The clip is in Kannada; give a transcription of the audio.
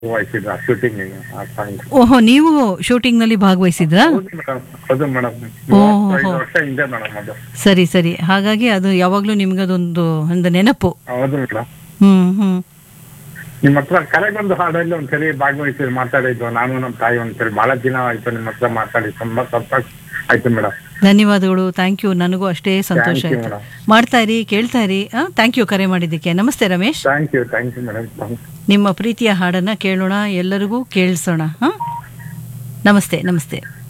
ವಹಿಸಿದ್ರ ಶೂಟಿಂಗ್ ಆ ಸಾಂಗ್ ಓಹೋ ನೀವು ಶೂಟಿಂಗ್ ನಲ್ಲಿ ಭಾಗವಹಿಸಿದ್ರಾ ಹೌದು ಮೇಡಮ್ ಹೌದು ಮೇಡಮ್ ಓಹೋ. ಮೂವತ್ತೈದು ವರ್ಷ ಹಿಂದೆ ಮೇಡಮ್ ಅದು ಸರಿ ಸರಿ ಹಾಗಾಗಿ ಅದು ಯಾವಾಗ್ಲೂ ನಿಮ್ಗೆ ಅದೊಂದು ಒಂದು ನೆನಪು ಹೌದು ಮೇಡಮ್ ಹ್ಮ್ ಹ್ಮ್ ನಿಮ್ಮ ಹತ್ರ ಕರೆಗೊಂದು ಹಾಡಲ್ಲಿ ಒಂದ್ಸರಿ ಭಾಗವಹಿಸಿ ಮಾತಾಡಿದ್ದು ನಾನು ನಮ್ಮ ತಾಯಿ ಒಂದ್ಸರಿ ಬಹಳ ದಿನ ಆಯ್ತು ನಿಮ್ಮ ಹತ್ರ ಮಾತಾಡಿ ತುಂಬಾ ಸಂತೋಷ ಆಯ್ತು ಮೇಡಮ್ ಧನ್ಯವಾದಗಳು ಥ್ಯಾಂಕ್ ಯು ನನಗೂ ಅಷ್ಟೇ ಸಂತೋಷ Thank you, ಆಯ್ತು madam. ಮಾಡ್ತಾ ಇರಿ ಕೇಳ್ತಾ ಇರಿ ಥ್ಯಾಂಕ್ ಯು ಕರೆ ಮಾಡಿದ್ದಕ್ಕೆ ನಮಸ್ತೆ Ramesh thank you thank you madam ನಿಮ್ಮ ಪ್ರೀತಿಯ ಹಾಡನ್ನ ಕೇಳೋಣ ಎಲ್ಲರಿಗೂ ಕೇಳಿಸೋಣ ಹಾ ನಮಸ್ತೆ ನಮಸ್ತೆ